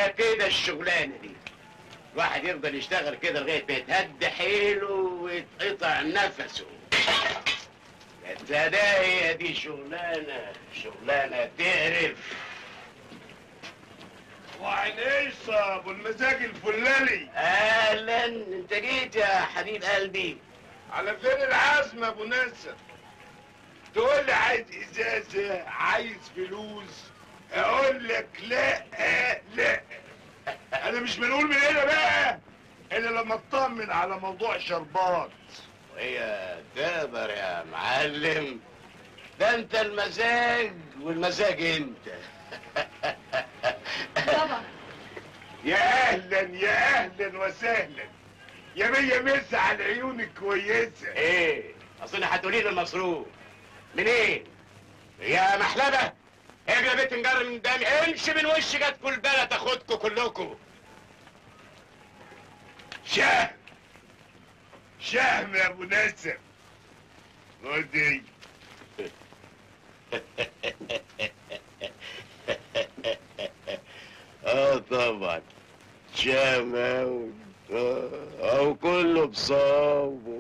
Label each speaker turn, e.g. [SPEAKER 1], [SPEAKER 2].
[SPEAKER 1] هي كده الشغلانه دي الواحد يفضل يشتغل كده لغايه ما يتهد حيله ويتقطع نفسه انت ده هي دي شغلانه شغلانه تقرف
[SPEAKER 2] وعنيسة ابو المزاج الفلالي
[SPEAKER 1] اهلا انت جيت يا حبيب قلبي
[SPEAKER 2] على فين العزم يا ابو ناصر تقول لي عايز ازازه عايز فلوس اقول لك لا لا انا مش بنقول من هنا بقى الا لما اطمن على موضوع شربات
[SPEAKER 1] وهي تقدر يا معلم ده انت المزاج والمزاج انت
[SPEAKER 3] بابا
[SPEAKER 2] يا اهلا يا اهلا وسهلا يا مية مسا على العيون الكويسه
[SPEAKER 1] ايه اظن هتقولي لي المصروف منين يا محلبه اجري يا بنت نجر من قدامي امشي من وشي جت كل بلد تاخدكم كلكم
[SPEAKER 2] شهم شهم يا ابو نسب ودي
[SPEAKER 1] اه طبعا شماوي اه او كله بصابه